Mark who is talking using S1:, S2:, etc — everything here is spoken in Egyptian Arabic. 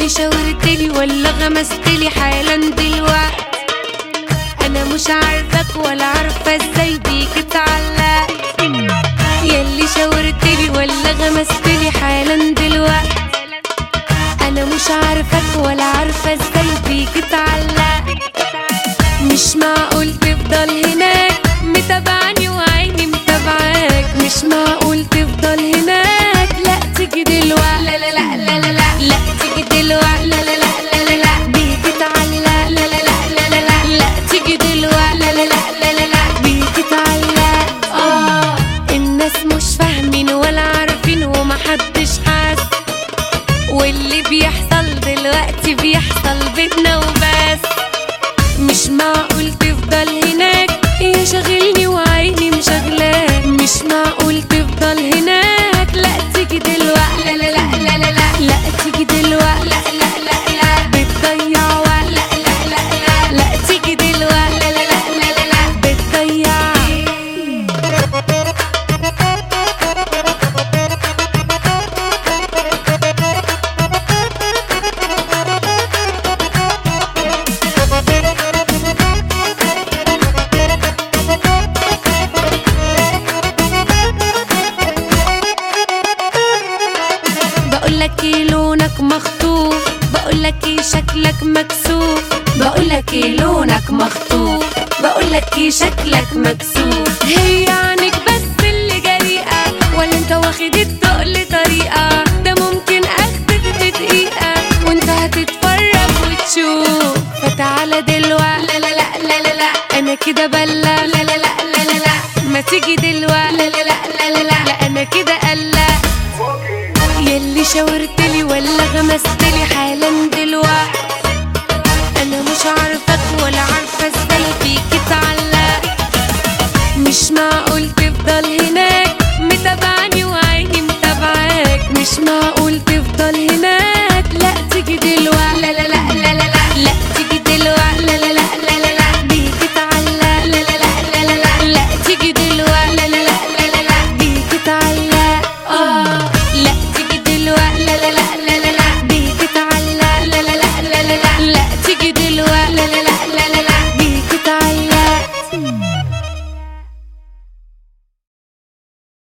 S1: شاورتلي ولا غمستلي حالا دلوقت انا مش عارفك ولا عارفه ازاي بيك اتعلقت ياللي شاورتلي ولا غمستلي حالا دلوقت انا مش عارفك ولا عارفه ازاي بيك اتعلقت مش معقول تفضل هناك متابعني وعيني متابعاك مش معقول تفضل هناك لا تيجي دلوقتي لا لا لا لا لا لا لا تيجي دلوقتي لا لا لا لا لا لا بيك اتعلق لا لا لا لا لا لا لا تيجي دلوقتي لا لا لا لا لا لا بيك اتعلق اه الناس مش فاهمين ولا عارفين ومحدش حاسس واللي بيحصل دلوقتي بيحصل بينا وبس مش معقول تفضل هناك يا شاغلني وعيني مشغلاك مش معقول تفضل هناك لا تيجي دلوقتي لا لا لا لا لا لا لا تيجي دلوقتي لا لا لا لا بتضيع وقت لا لا لا لا لا تيجي دلوقتي لا لا لا لا لا لا بتضيع بقولك ايه لونك مخطوف بقولك ايه شكلك مكسوف بقولك ايه لونك مخطوف بقولك ايه شكلك مكسوف هي عنك بس اللي جريئة ولا انت واخد التقل طريقة ده ممكن اخدك في دقيقة وانت هتتفرج وتشوف فتعالى دلوقتي لا لا لا لا لا لا انا كده بلا لا لا لا لا لا لا ما تيجي دلوقتي لا لا لا لا لا لا لا انا كده قلق ياللي شاورتلي ولا غمستلي حالا دلوقت انا مش عارفك ولا عارفه ازاي فيك اتعلق مش معقول تفضل هناك متابعني وعيني متابعاك مش معقول تفضل هناك لا تيجي دلوقتي لا لا لا لا لا لا لا تيجي دلوقتي لا لا لا لا لا لا بيك اتعلق لا لا لا لا لا لا لا تيجي دلوقتي لا لا لا لا لا لا بيك اتعلق اه